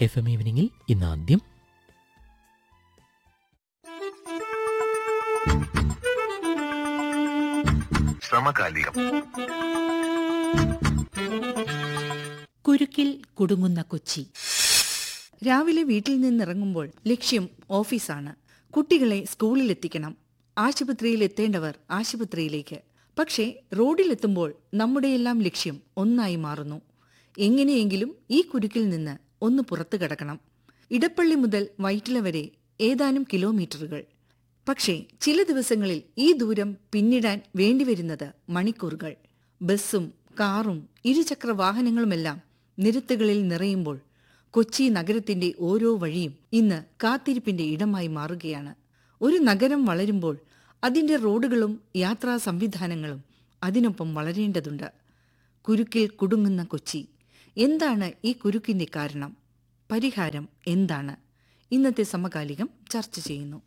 F M ഈവനിങ്ങിൽ ഇന്ന് ആദ്യം സമകാലികം കുരുക്കിൽ കുടുങ്ങുന്ന കൊച്ചി രാവിലെ വീട്ടിൽ നിന്നിറങ്ങുമ്പോൾ ലക്ഷ്യം ഓഫീസാണ് കുട്ടികളെ സ്കൂളിലെത്തിക്കണം ആശുപത്രിയിൽ എത്തേണ്ടവർ ആശുപത്രിയിലേക്ക് പക്ഷേ റോഡിലെത്തുമ്പോൾ നമ്മുടെയെല്ലാം ലക്ഷ്യം ഒന്നായി മാറുന്നു എങ്ങനെയെങ്കിലും ഈ കുരുക്കിൽ നിന്ന് ഒന്ന് പുറത്തു കടക്കണം ഇടപ്പള്ളി മുതൽ വൈറ്റില വരെ ഏതാനും കിലോമീറ്ററുകൾ പക്ഷേ ചില ദിവസങ്ങളിൽ ഈ ദൂരം പിന്നിടാൻ വേണ്ടിവരുന്നത് മണിക്കൂറുകൾ ബസ്സും കാറും ഇരുചക്ര വാഹനങ്ങളുമെല്ലാം നിരത്തുകളിൽ നിറയുമ്പോൾ കൊച്ചി നഗരത്തിന്റെ ഓരോ വഴിയും ഇന്ന് കാത്തിരിപ്പിന്റെ ഇടമായി മാറുകയാണ് ഒരു നഗരം വളരുമ്പോൾ അതിന്റെ റോഡുകളും യാത്രാ സംവിധാനങ്ങളും അതിനൊപ്പം വളരേണ്ടതുണ്ട് കുരുക്കിൽ കുടുങ്ങുന്ന കൊച്ചി എന്താണ് ഈ കുരുക്കിന്റെ കാരണം പരിഹാരം എന്താണ് ഇന്നത്തെ സമകാലികം ചർച്ച ചെയ്യുന്നു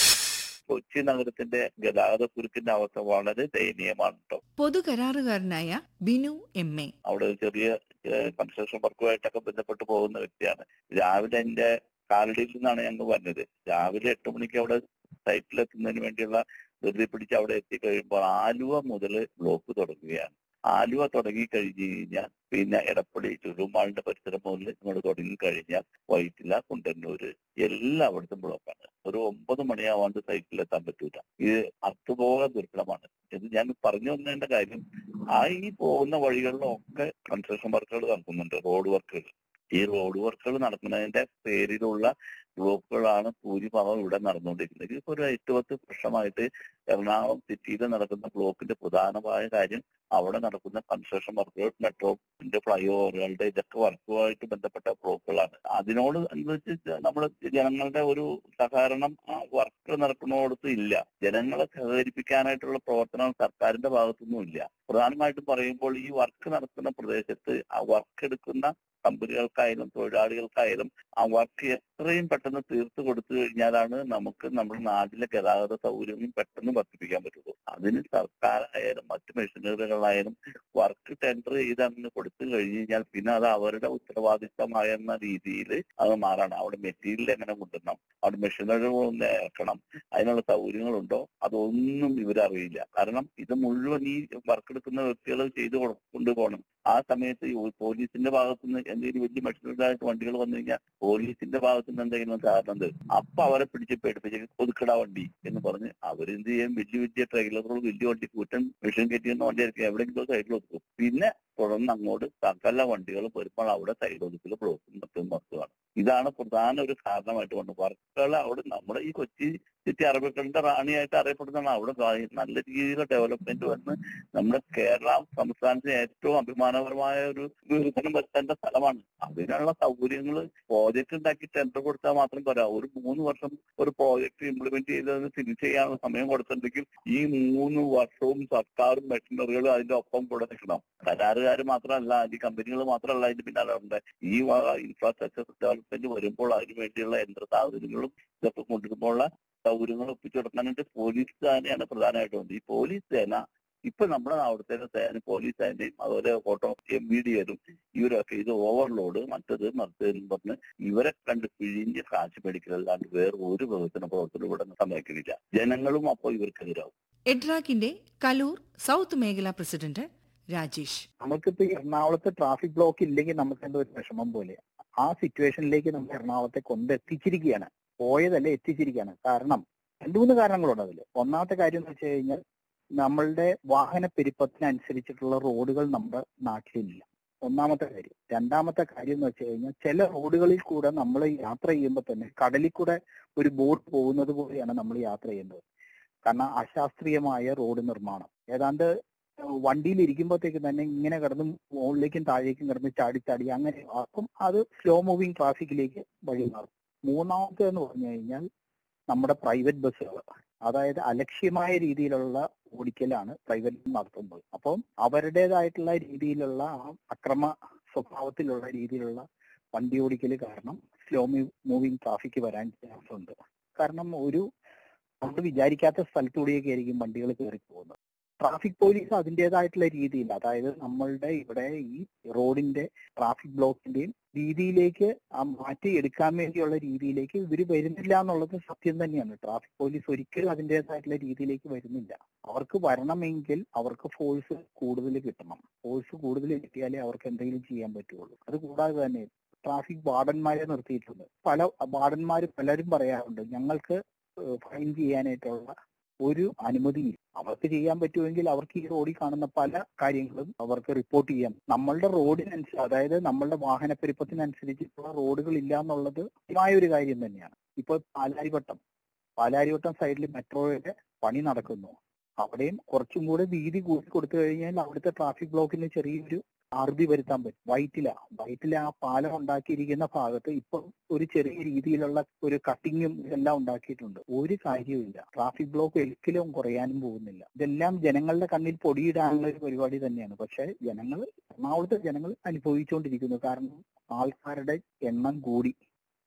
കൊച്ചി നഗരത്തിന്റെ ഗതാഗത കുരുക്കിന്റെ അവസ്ഥ വളരെ ദയനീയമാണ് കേട്ടോ പൊതുകരാറുകാരനായ ബിനു എം എ അവിടെ ഒരു ചെറിയ കൺസ്ട്രക്ഷൻ വർക്കുമായിട്ടൊക്കെ ബന്ധപ്പെട്ട് പോകുന്ന വ്യക്തിയാണ് രാവിലെ എന്റെ കാലടിയിൽ നിന്നാണ് ഞങ്ങൾ വന്നത് രാവിലെ എട്ട് മണിക്ക് അവിടെ സൈറ്റിലെത്തുന്നതിന് വേണ്ടിയുള്ള ധൃതി പിടിച്ച് അവിടെ എത്തിക്കഴിയുമ്പോൾ ആലുവ മുതൽ ബ്ലോക്ക് തുടങ്ങുകയാണ് ആലുവ തുടങ്ങി കഴിഞ്ഞു കഴിഞ്ഞാൽ പിന്നെ എടപ്പള്ളി ചുരുമാളിന്റെ പരിസരം മുതൽ ഇങ്ങോട്ട് തുടങ്ങി കഴിഞ്ഞാൽ വൈറ്റില കുണ്ടന്നൂര് എല്ലായിടത്തും ബ്ലോക്കാണ് ഒരു ഒമ്പത് മണിയാവാണ്ട് സൈറ്റിലെത്താൻ പറ്റൂല ഇത് അതുപോലെ ദുർഘടമാണ് ഇത് ഞാൻ പറഞ്ഞു വന്നതിന്റെ കാര്യം ആ ഈ പോകുന്ന വഴികളിലൊക്കെ കൺസ്ട്രക്ഷൻ വർക്കുകൾ നടക്കുന്നുണ്ട് റോഡ് വർക്കുകൾ ഈ റോഡ് വർക്കുകൾ നടക്കുന്നതിന്റെ പേരിലുള്ള ബ്ലോക്കുകളാണ് ഭൂരിഭാഗം ഇവിടെ നടന്നുകൊണ്ടിരിക്കുന്നത് ഇതിപ്പോ ഒരു എട്ട് പത്ത് വർഷമായിട്ട് എറണാകുളം സിറ്റിയിൽ നടക്കുന്ന ബ്ലോക്കിന്റെ പ്രധാനമായ കാര്യം അവിടെ നടക്കുന്ന കൺസ്ട്രക്ഷൻ വർക്കുകൾ മെട്രോന്റെ ഫ്ലൈ ഓവറുകളുടെ ഇതൊക്കെ വർക്കുമായിട്ട് ബന്ധപ്പെട്ട ബ്ലോക്കുകളാണ് അതിനോട് അനുസരിച്ച് നമ്മൾ ജനങ്ങളുടെ ഒരു സഹകരണം ആ വർക്ക് നടക്കുന്നിടത്ത് ഇല്ല ജനങ്ങളെ സഹകരിപ്പിക്കാനായിട്ടുള്ള പ്രവർത്തനം സർക്കാരിന്റെ ഭാഗത്തൊന്നും ഇല്ല പ്രധാനമായിട്ടും പറയുമ്പോൾ ഈ വർക്ക് നടക്കുന്ന പ്രദേശത്ത് ആ വർക്ക് എടുക്കുന്ന കമ്പനികൾക്കായാലും തൊഴിലാളികൾക്കായാലും ആ വർക്ക് എത്രയും പെട്ടെന്ന് തീർത്തു കൊടുത്തു കഴിഞ്ഞാലാണ് നമുക്ക് നമ്മുടെ നാട്ടിലെ ഗതാഗത സൗകര്യം പെട്ടെന്ന് വർദ്ധിപ്പിക്കാൻ പറ്റുള്ളൂ അതിന് സർക്കാരായാലും മറ്റ് മെഷീനറികളായാലും വർക്ക് ടെൻഡർ ചെയ്ത് അങ്ങ് കൊടുത്തു കഴിഞ്ഞു കഴിഞ്ഞാൽ പിന്നെ അത് അവരുടെ ഉത്തരവാദിത്തമായെന്ന രീതിയിൽ അത് മാറണം അവിടെ മെറ്റീരിയൽ എങ്ങനെ കൊണ്ടുവരണം അവിടെ മെഷീനറികൾ ഒന്ന് ഇറക്കണം അതിനുള്ള സൗകര്യങ്ങളുണ്ടോ അതൊന്നും ഇവരറിയില്ല കാരണം ഇത് മുഴുവൻ ഈ വർക്ക് എടുക്കുന്ന വ്യക്തികൾ ചെയ്ത് കൊ- കൊണ്ടുപോകണം ആ സമയത്ത് ഈ പോലീസിന്റെ ഭാഗത്തുനിന്ന് എന്തെങ്കിലും വലിയ മെഷീനറികളായിട്ട് വണ്ടികൾ വന്നു കഴിഞ്ഞാൽ പോലീസിന്റെ ഭാഗത്തുനിന്ന് എന്തെങ്കിലും കാരണം അപ്പൊ അവരെ പിടിച്ച് പേടിപ്പിച്ച് ഒതുക്കടാ വണ്ടി എന്ന് പറഞ്ഞ് അവരെന്ത് ചെയ്യും വലിയ വലിയ ട്രെയിലറുകൾ വലിയ വണ്ടി കൂറ്റൻ മെഷീൻ കയറ്റിയുന്ന വണ്ടി ആയിരിക്കും എവിടെയെങ്കിലും സൈഡിൽ ഒതുക്കും പിന്നെ തുടർന്ന് അങ്ങോട്ട് സകല വണ്ടികൾ വരുമ്പോൾ അവിടെ സൈഡ് ഒതുക്കൽ ബ്ലോക്കും മറ്റും വസ്തുവാണ് ഇതാണ് പ്രധാന ഒരു കാരണമായിട്ട് കൊണ്ട് വർക്കുകൾ അവിടെ നമ്മുടെ ഈ കൊച്ചി സിറ്റി അറബിക്കലിന്റെ റാണിയായിട്ട് അറിയപ്പെടുന്നതാണ് അവിടെ കാ- നല്ല രീതിയിലുള്ള ഡെവലപ്മെന്റ് വന്ന് നമ്മുടെ കേരള സംസ്ഥാനത്തിന് ഏറ്റവും അഭിമാനപരമായ ഒരു വികസനം വരുത്തേണ്ട സ്ഥലമാണ് അതിനുള്ള സൗകര്യങ്ങൾ പ്രോജക്റ്റ് ഉണ്ടാക്കി ടെൻഡർ കൊടുത്താൽ മാത്രം പോരാ ഒരു മൂന്ന് വർഷം ഒരു പ്രോജക്റ്റ് ഇംപ്ലിമെന്റ് ചെയ്തതിന് ഫിനിഷ് ചെയ്യാനുള്ള സമയം കൊടുത്തിട്ടുണ്ടെങ്കിൽ ഈ മൂന്ന് വർഷവും സർക്കാരും മെഷീനറികളും അതിന്റെ ഒപ്പം കൂടെ നിൽക്കണം കരാറുകാർ മാത്രമല്ല ഈ കമ്പനികൾ മാത്രമല്ല അതിന്റെ പിന്നാലെ ഉണ്ട് ഈ ഇൻഫ്രാസ്ട്രക്ചർ ഡെവലപ്മെന്റ് വരുമ്പോൾ അതിന് വേണ്ടിയുള്ള യന്ത്ര സാഹചര്യങ്ങളും ഇതൊക്കെ കൊണ്ടുവരുമ്പോഴുള്ള സൗകര്യങ്ങൾ ഒപ്പിച്ചു കൊടുക്കാനായിട്ട് പോലീസ് സേനയാണ് പ്രധാനമായിട്ടും ഈ പോലീസ് സേന ഇപ്പൊ നമ്മുടെ അവിടുത്തെ സേന പോലീസ് സേനയും അതുപോലെ ഓട്ടോ എം ബി ഡി ആരും ഇവരൊക്കെ ഇത് ഓവർലോഡ് മറ്റത് മറ്റേതെന്ന് പറഞ്ഞ് ഇവരെ കണ്ട് പിഴിഞ്ഞ് കാശ് മേടിക്കലല്ലാണ്ട് വേറെ ഒരു വികസന പ്രവർത്തനം ഇവിടെ സമ്മതിക്കുന്നില്ല ജനങ്ങളും അപ്പോൾ ഇവർക്കെതിരാവും എഡ്രാക്കിന്റെ കലൂർ സൗത്ത് മേഖലാ പ്രസിഡന്റ് രാജേഷ് നമുക്കിപ്പോ ഈ എറണാകുളത്ത് ട്രാഫിക് ബ്ലോക്ക് ഇല്ലെങ്കിൽ നമുക്ക് എന്തോ ഒരു വിഷമം പോലെ ആ സിറ്റുവേഷനിലേക്ക് നമ്മൾ എറണാകുളത്തെ കൊണ്ടെത്തിച്ചിരിക്കുകയാണ് പോയതല്ല എത്തിച്ചിരിക്കുകയാണ് കാരണം രണ്ടു മൂന്ന് കാരണങ്ങളുണ്ട് അതിൽ ഒന്നാമത്തെ കാര്യം എന്ന് വെച്ച് കഴിഞ്ഞാൽ നമ്മളുടെ വാഹന പെരുപ്പത്തിനനുസരിച്ചിട്ടുള്ള റോഡുകൾ നമ്മുടെ നാട്ടിലില്ല ഒന്നാമത്തെ കാര്യം രണ്ടാമത്തെ കാര്യം എന്ന് വെച്ച് കഴിഞ്ഞാൽ ചില റോഡുകളിൽ കൂടെ നമ്മൾ യാത്ര ചെയ്യുമ്പോൾ തന്നെ കടലിൽ കൂടെ ഒരു ബോട്ട് പോകുന്നത് പോലെയാണ് നമ്മൾ യാത്ര ചെയ്യുന്നത് കാരണം അശാസ്ത്രീയമായ റോഡ് നിർമ്മാണം ഏതാണ്ട് വണ്ടിയിൽ ഇരിക്കുമ്പോഴത്തേക്ക് തന്നെ ഇങ്ങനെ കിടന്ന് മുകളിലേക്കും താഴേക്കും കിടന്ന് ചാടി ചാടി അങ്ങനെ അപ്പം അത് സ്ലോ മൂവിങ് ട്രാഫിക്കിലേക്ക് വഴി മാറും മൂന്നാമത്തെ എന്ന് പറഞ്ഞു കഴിഞ്ഞാൽ നമ്മുടെ പ്രൈവറ്റ് ബസ്സുകൾ അതായത് അലക്ഷ്യമായ രീതിയിലുള്ള ഓടിക്കലാണ് പ്രൈവറ്റ് നടത്തുന്നത് അപ്പം അവരുടേതായിട്ടുള്ള രീതിയിലുള്ള ആ അക്രമ സ്വഭാവത്തിലുള്ള രീതിയിലുള്ള വണ്ടി ഓടിക്കൽ കാരണം സ്ലോ മൂവിങ് ട്രാഫിക് വരാൻ ചാൻസ് ഉണ്ട് കാരണം ഒരു നമ്മൾ വിചാരിക്കാത്ത സ്ഥലത്തൂടെയൊക്കെ ആയിരിക്കും വണ്ടികൾ കയറി പോകുന്നത് ട്രാഫിക് പോലീസ് അതിൻ്റെതായിട്ടുള്ള രീതിയിൽ അതായത് നമ്മളുടെ ഇവിടെ ഈ റോഡിന്റെ ട്രാഫിക് ബ്ലോക്കിന്റെയും രീതിയിലേക്ക് ആ മാറ്റി എടുക്കാൻ വേണ്ടിയുള്ള രീതിയിലേക്ക് ഇവർ വരുന്നില്ല എന്നുള്ളത് സത്യം തന്നെയാണ് ട്രാഫിക് പോലീസ് ഒരിക്കലും അതിൻ്റെതായിട്ടുള്ള രീതിയിലേക്ക് വരുന്നില്ല അവർക്ക് വരണമെങ്കിൽ അവർക്ക് ഫോഴ്സ് കൂടുതൽ കിട്ടണം ഫോഴ്സ് കൂടുതൽ കിട്ടിയാലേ അവർക്ക് എന്തെങ്കിലും ചെയ്യാൻ പറ്റുള്ളൂ അത് കൂടാതെ തന്നെ ട്രാഫിക് വാർഡന്മാരെ നിർത്തിയിട്ടുണ്ട് പല വാർഡന്മാർ പലരും പറയാറുണ്ട് ഞങ്ങൾക്ക് ഫൈൻ ചെയ്യാനായിട്ടുള്ള ഒരു അനുമതിയില്ല അവർക്ക് ചെയ്യാൻ പറ്റുമെങ്കിൽ അവർക്ക് ഈ റോഡിൽ കാണുന്ന പല കാര്യങ്ങളും അവർക്ക് റിപ്പോർട്ട് ചെയ്യാം നമ്മളുടെ റോഡിനനുസരിച്ച് അതായത് നമ്മളുടെ വാഹനപ്പെരുപ്പത്തിനനുസരിച്ചിട്ടുള്ള റോഡുകൾ ഇല്ല എന്നുള്ളത് കൃത്യമായ ഒരു കാര്യം തന്നെയാണ് ഇപ്പൊ പാലാരിവട്ടം പാലാരിവട്ടം സൈഡിൽ മെട്രോയുടെ പണി നടക്കുന്നു അവിടെയും കുറച്ചും കൂടെ വീതി കൂട്ടി കൊടുത്തു കഴിഞ്ഞാൽ അവിടുത്തെ ട്രാഫിക് ബ്ലോക്കിന് ചെറിയൊരു അറുതി വരുത്താൻ പറ്റും വൈറ്റില വൈറ്റില ആ പാലം ഉണ്ടാക്കിയിരിക്കുന്ന ഭാഗത്ത് ഇപ്പൊ ഒരു ചെറിയ രീതിയിലുള്ള ഒരു കട്ടിങ്ങും ഇതെല്ലാം ഉണ്ടാക്കിയിട്ടുണ്ട് ഒരു കാര്യവുമില്ല ട്രാഫിക് ബ്ലോക്ക് ഒരിക്കലും കുറയാനും പോകുന്നില്ല ഇതെല്ലാം ജനങ്ങളുടെ കണ്ണിൽ പൊടിയിടാനുള്ള ഒരു പരിപാടി തന്നെയാണ് പക്ഷെ ജനങ്ങൾ എറണാകുളത്തെ ജനങ്ങൾ അനുഭവിച്ചുകൊണ്ടിരിക്കുന്നു കാരണം ആൾക്കാരുടെ എണ്ണം കൂടി